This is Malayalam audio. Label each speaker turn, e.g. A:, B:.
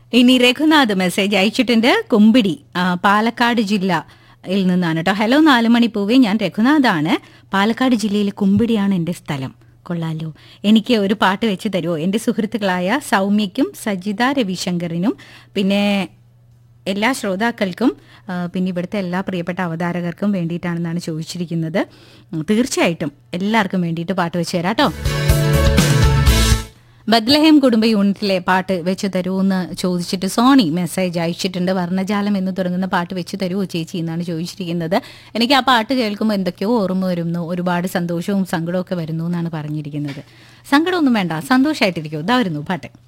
A: ഇനി രഘുനാഥ് മെസ്സേജ് അയച്ചിട്ടുണ്ട് കുമ്പിടി ആ, പാലക്കാട് ജില്ലയിൽ നിന്നാണ് കേട്ടോ ഹലോ നാലുമണി പൂവേ ഞാൻ രഘുനാഥാണ് പാലക്കാട് ജില്ലയിലെ കുമ്പിടിയാണ് എൻ്റെ സ്ഥലം കൊള്ളാലോ എനിക്ക് ഒരു പാട്ട് വെച്ച് തരുമോ എൻ്റെ സുഹൃത്തുക്കളായ സൗമ്യയ്ക്കും സജിത രവിശങ്കറിനും പിന്നെ എല്ലാ ശ്രോതാക്കൾക്കും ആ, പിന്നെ ഇവിടുത്തെ എല്ലാ പ്രിയപ്പെട്ട അവതാരകർക്കും വേണ്ടിയിട്ടാണെന്നാണ് ചോദിച്ചിരിക്കുന്നത് ഉം, തീർച്ചയായിട്ടും എല്ലാവർക്കും വേണ്ടിയിട്ട് പാട്ട് വെച്ച് തരാം കേട്ടോ ബദ്ലഹേം കുടുംബ യൂണിറ്റിലെ പാട്ട് വെച്ച് തരുമെന്ന് ചോദിച്ചിട്ട് സോണി മെസ്സേജ് അയച്ചിട്ടുണ്ട് വർണ്ണജാലം എന്ന് തുടങ്ങുന്ന പാട്ട് വെച്ച് തരുമോ ചേച്ചി എന്നാണ് ചോദിച്ചിരിക്കുന്നത് എനിക്ക് ആ പാട്ട് കേൾക്കുമ്പോൾ എന്തൊക്കെയോ ഓർമ്മ വരുന്നു ഒരുപാട് സന്തോഷവും സങ്കടവും ഒക്കെ വരുന്നു എന്നാണ് പറഞ്ഞിരിക്കുന്നത് സങ്കടമൊന്നും വേണ്ട സന്തോഷമായിട്ടിരിക്കും ഇതാ വരുന്നു പാട്ട്